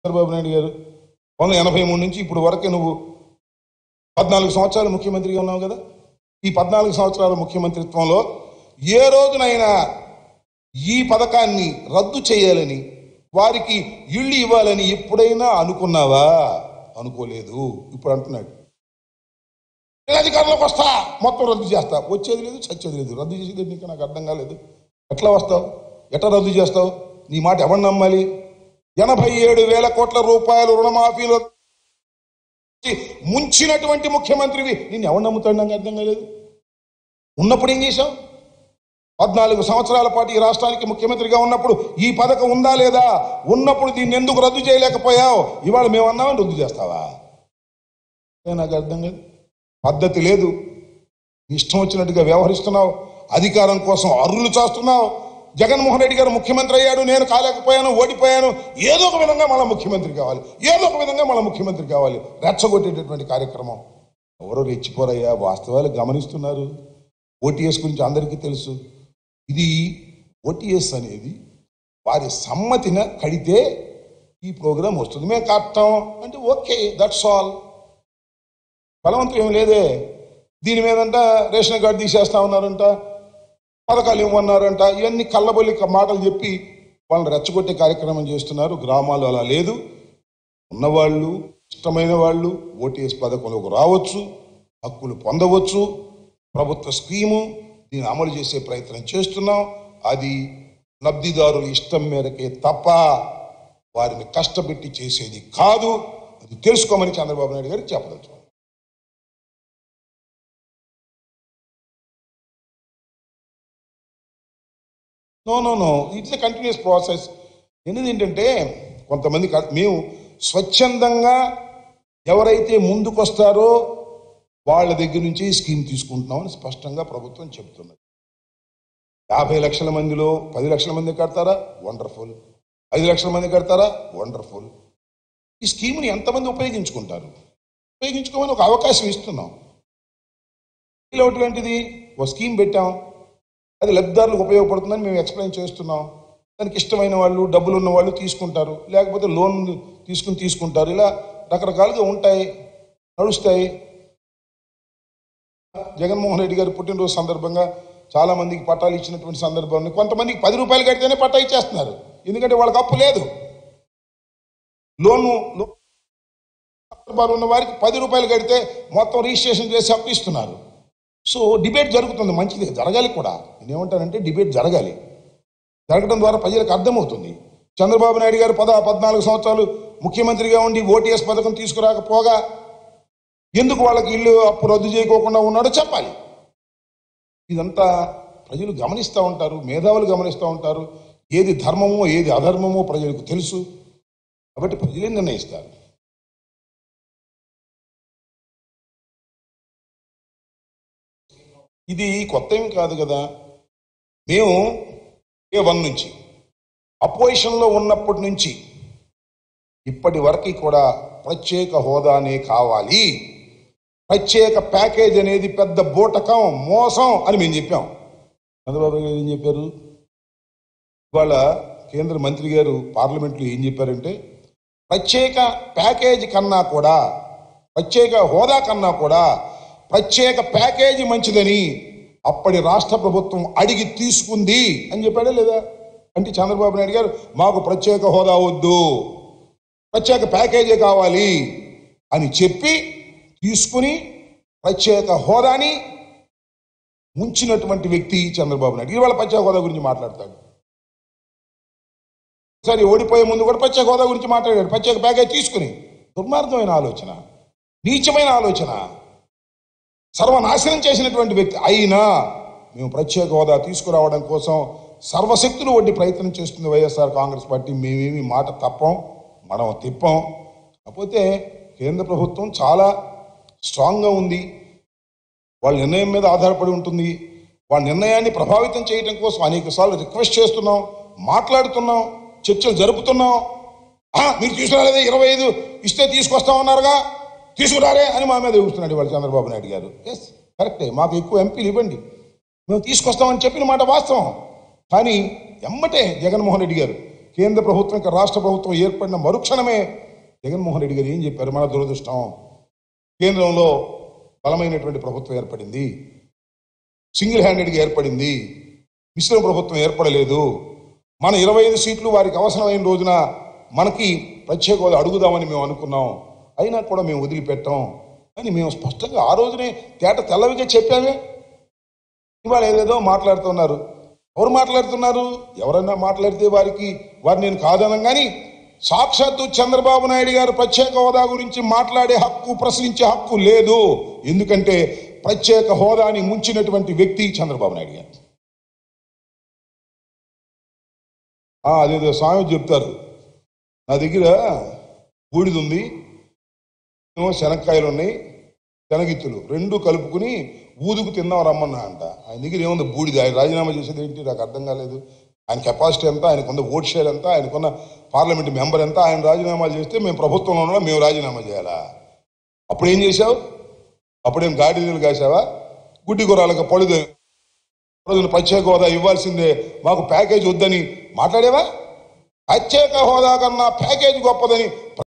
చంద్రబాబు నాయుడు గారు పంతొమ్మిది ఎనభై మూడు నుంచి ఇప్పుడు వరకు నువ్వు పద్నాలుగు సంవత్సరాలు ముఖ్యమంత్రిగా ఉన్నావు కదా ఈ పద్నాలుగు సంవత్సరాల ముఖ్యమంత్రిత్వంలో ఏ రోజునైనా ఈ పథకాన్ని రద్దు చేయాలని వారికి ఇళ్ళు ఇవ్వాలని ఎప్పుడైనా అనుకున్నావా అనుకోలేదు ఇప్పుడు అంటున్నాడు నేను అధికారంలోకి వస్తా మొత్తం రద్దు చేస్తా వచ్చేది లేదు చచ్చేది లేదు రద్దు చేసేది నీకు నాకు అర్థం కాలేదు ఎట్లా వస్తావు ఎట్లా రద్దు చేస్తావు నీ మాట ఎవరు నమ్మాలి ఎనభై ఏడు వేల కోట్ల రూపాయలు రుణమాఫీలో ముంచినటువంటి ముఖ్యమంత్రివి నిన్ను ఎవరు నమ్ముతాడు నాకు అర్థం కాలేదు ఉన్నప్పుడు ఏం చేశావు పద్నాలుగు సంవత్సరాల పాటు ఈ రాష్ట్రానికి ముఖ్యమంత్రిగా ఉన్నప్పుడు ఈ పథకం ఉందా లేదా ఉన్నప్పుడు దీన్ని ఎందుకు రద్దు చేయలేకపోయావు ఇవాళ మేము అన్నామని రద్దు చేస్తావా ఏ నాకు అర్థం కాదు పద్ధతి లేదు ఇష్టం వచ్చినట్టుగా వ్యవహరిస్తున్నావు అధికారం కోసం అర్రులు చేస్తున్నావు జగన్మోహన్ రెడ్డి గారు ముఖ్యమంత్రి అయ్యాడు నేను కాలేకపోయాను ఓడిపోయాను ఏదో ఒక విధంగా మళ్ళీ ముఖ్యమంత్రి కావాలి ఏదో ఒక విధంగా మళ్ళీ ముఖ్యమంత్రి కావాలి రెచ్చగొట్టేటటువంటి కార్యక్రమం ఎవరో రెచ్చిపోరయ్యా వాస్తవాలు గమనిస్తున్నారు ఓటీఎస్ గురించి అందరికీ తెలుసు ఇది ఓటీఎస్ అనేది వారి సమ్మతిన కడితే ఈ ప్రోగ్రాం వస్తుంది మేము కట్టాం అంటే ఓకే దట్స్ ఆల్ బలవంతం ఏం లేదే దీని మీదంట రేషన్ కార్డు తీసేస్తా ఉన్నారంట పథకాలు ఇవ్వన్నారంట ఇవన్నీ కళ్ళబొల్లి క- మాటలు చెప్పి వాళ్ళని రెచ్చగొట్టే కార్యక్రమం చేస్తున్నారు గ్రామాలు అలా లేదు ఉన్నవాళ్ళు ఇష్టమైన వాళ్ళు ఓటీఎస్ పథకంలోకి రావచ్చు హక్కులు పొందవచ్చు ప్రభుత్వ స్కీము దీన్ని అమలు చేసే ప్రయత్నం చేస్తున్నాం అది లబ్ధిదారుల ఇష్టం మేరకే తప్ప వారిని కష్టపెట్టి చేసేది కాదు అది తెలుసుకోమని చంద్రబాబు నాయుడు గారికి చెప్పదలుచుకున్నాను no no no it's a continuous process ఎందుది ఏంటంటే కొంతమంది క- మేము స్వచ్ఛందంగా ఎవరైతే ముందుకొస్తారో వాళ్ళ దగ్గర నుంచి ఈ స్కీమ్ తీసుకుంటున్నామని స్పష్టంగా ప్రభుత్వం చెబుతున్నది యాభై లక్షల మందిలో పది లక్షల మంది కడతారా వండర్ఫుల్ ఐదు లక్షల మంది కడతారా వండర్ఫుల్ ఈ స్కీమ్ని ఎంతమంది ఉపయోగించుకుంటారు ఉపయోగించుకోమని ఒక అవకాశం ఇస్తున్నాం ఒకటి లాంటిది ఒక స్కీమ్ పెట్టాం అది లబ్ధిదారులకు ఉపయోగపడుతుందని మేము ఎక్స్ప్లెయిన్ చేస్తున్నాం దానికి ఇష్టమైన వాళ్ళు డబ్బులు ఉన్న వాళ్ళు తీసుకుంటారు లేకపోతే లోన్ తీసుకుని తీసుకుంటారు ఇలా రకరకాలుగా ఉంటాయి నడుస్తాయి జగన్మోహన్ రెడ్డి గారి పుట్టినరోజు సందర్భంగా చాలా మందికి పట్టాలు ఇచ్చినటువంటి సందర్భంలో కొంతమందికి పది రూపాయలు కడితేనే పట్టా ఇచ్చేస్తున్నారు ఎందుకంటే వాళ్ళకి అప్పు లేదు లోను లో- సందర్భాలు ఉన్న వారికి పది రూపాయలు కడితే మొత్తం రిజిస్ట్రేషన్ చేసి అప్పు ఇస్తున్నారు సో డిబేట్ జరుగుతుంది మంచిది జరగాలి కూడా నేనేమంటానంటే డిబేట్ జరగాలి జరగడం ద్వారా ప్రజలకు అర్థమవుతుంది చంద్రబాబు నాయుడు గారు పద పద్నాలుగు సంవత్సరాలు ముఖ్యమంత్రిగా ఉండి ఓటీఎస్ పథకం తీసుకురాకపోగా ఎందుకు వాళ్ళకి ఇల్లు అప్పు రద్దు చేయకోకుండా ఉన్నాడో చెప్పాలి ఇదంతా ప్రజలు గమనిస్తూ ఉంటారు మేధావులు గమనిస్తూ ఉంటారు ఏది ధర్మమో ఏది అధర్మమో ప్రజలకు తెలుసు కాబట్టి ప్రజలే నిర్ణయిస్తారు ఇది కొత్త ఏం కాదు కదా మేము ఏ వన్ నుంచి అపోజిషన్లో ఉన్నప్పటి నుంచి ఇప్పటి వరకు కూడా ప్రత్యేక హోదానే కావాలి ప్రత్యేక ప్యాకేజ్ అనేది పెద్ద బూటకం మోసం అని మేము చెప్పాం చంద్రబాబు గారు ఏం చెప్పారు ఇవాళ కేంద్ర మంత్రి గారు పార్లమెంట్లో ఏం చెప్పారంటే ప్రత్యేక ప్యాకేజ్ కన్నా కూడా ప్రత్యేక హోదా కన్నా కూడా ప్రత్యేక ప్యాకేజీ మంచిదని అప్పటి రాష్ట్ర ప్రభుత్వం అడిగి తీసుకుంది అని చెప్పాడా లేదా అంటే చంద్రబాబు నాయుడు గారు మాకు ప్రత్యేక హోదా వద్దు ప్రత్యేక ప్యాకేజీ కావాలి అని చెప్పి తీసుకుని ప్రత్యేక హోదాని ముంచినటువంటి వ్యక్తి చంద్రబాబు నాయుడు ఇవాళ ప్రత్యేక హోదా గురించి మాట్లాడతాడు సరే ఓడిపోయే ముందు కూడా ప్రత్యేక హోదా గురించి మాట్లాడాడు ప్రత్యేక ప్యాకేజ్ తీసుకుని దుర్మార్గమైన ఆలోచన నీచమైన ఆలోచన సర్వనాశనం చేసినటువంటి వ్యక్తి అయినా మేము ప్రత్యేక హోదా తీసుకురావడం కోసం సర్వశక్తులు వడ్డీ ప్రయత్నం చేస్తుంది వైఎస్ఆర్ కాంగ్రెస్ పార్టీ మేమేమి మాట తప్పం మనం తిప్పం కాకపోతే కేంద్ర ప్రభుత్వం చాలా స్ట్రాంగ్గా ఉంది వాళ్ళ నిర్ణయం మీద ఆధారపడి ఉంటుంది వాళ్ళ నిర్ణయాన్ని ప్రభావితం చేయడం కోసం అనేక సార్లు రిక్వెస్ట్ చేస్తున్నాం మాట్లాడుతున్నాం చర్చలు జరుపుతున్నాం "ఆ, మీరు తీసుకురాలేదే ఇరవై ఐదు ఇస్తే తీసుకొస్తామన్నారుగా తీసుకురారే అని మా మీద చూస్తున్నాడు ఇవాళ చంద్రబాబు నాయుడు గారు ఎస్ కరెక్టే మాకు ఎక్కువ ఎంపీలు ఇవ్వండి మేము తీసుకొస్తామని చెప్పిన మాట వాస్తవం కానీ ఎమ్మటే జగన్మోహన్ రెడ్డి గారు కేంద్ర ప్రభుత్వం ఇంకా రాష్ట్ర ప్రభుత్వం ఏర్పడిన మరుక్షణమే జగన్మోహన్ రెడ్డి గారు ఏం చెప్పారు మన దురదృష్టం కేంద్రంలో బలమైనటువంటి ప్రభుత్వం ఏర్పడింది సింగిల్ హ్యాండెడ్గా ఏర్పడింది మిశ్రమ ప్రభుత్వం ఏర్పడలేదు మన ఇరవై ఐదు సీట్లు వారికి అవసరమైన రోజున మనకి ప్రత్యేక హోదా అడుగుదామని మేము అనుకున్నాం అయినా కూడా మేము వదిలిపెట్టాం అని మేము స్పష్టంగా ఆ రోజునే తేట తెల్లవిగా చెప్పామే ఇవాళ ఏదేదో మాట్లాడుతున్నారు ఎవరు మాట్లాడుతున్నారు ఎవరన్నా మాట్లాడితే వారికి వారు నేను కాదనం కానీ సాక్షాత్తు చంద్రబాబు నాయుడు గారు ప్రత్యేక హోదా గురించి మాట్లాడే హక్కు ప్రశ్నించే హక్కు లేదు ఎందుకంటే ప్రత్యేక హోదాని ముంచినటువంటి వ్యక్తి చంద్రబాబు నాయుడు గారు ఆ, అదేదో సామెత చెప్తారు నా దగ్గర బూడిద ఉంది ఏమో శనక్కాయలు ఉన్నాయి శనగిత్తులు రెండు కలుపుకుని ఊదుకు తిందాం రమ్మన్నా అంట ఆయన దగ్గర ఏముంది బూడిద ఆయన రాజీనామా చేసేది ఏంటి నాకు అర్థం కాలేదు ఆయన కెపాసిటీ ఎంత ఆయనకున్న ఓట్ షేర్ ఎంత ఆయనకున్న పార్లమెంట్ మెంబర్ ఎంత ఆయన రాజీనామా చేస్తే మేము ప్రభుత్వంలో ఉన్నాం మేము రాజీనామా చేయాలా అప్పుడు ఏం చేశావు అప్పుడేం గాడిదలు కాసావా గుడ్డి గుర్రాలకు పழுదు రోజున ప్రత్యేక హోదా ఇవ్వాల్సిందే మాకు ప్యాకేజ్ వద్దని మాట్లాడేవా ప్రత్యేక హోదా కన్నా ప్యాకేజ్ గొప్పదని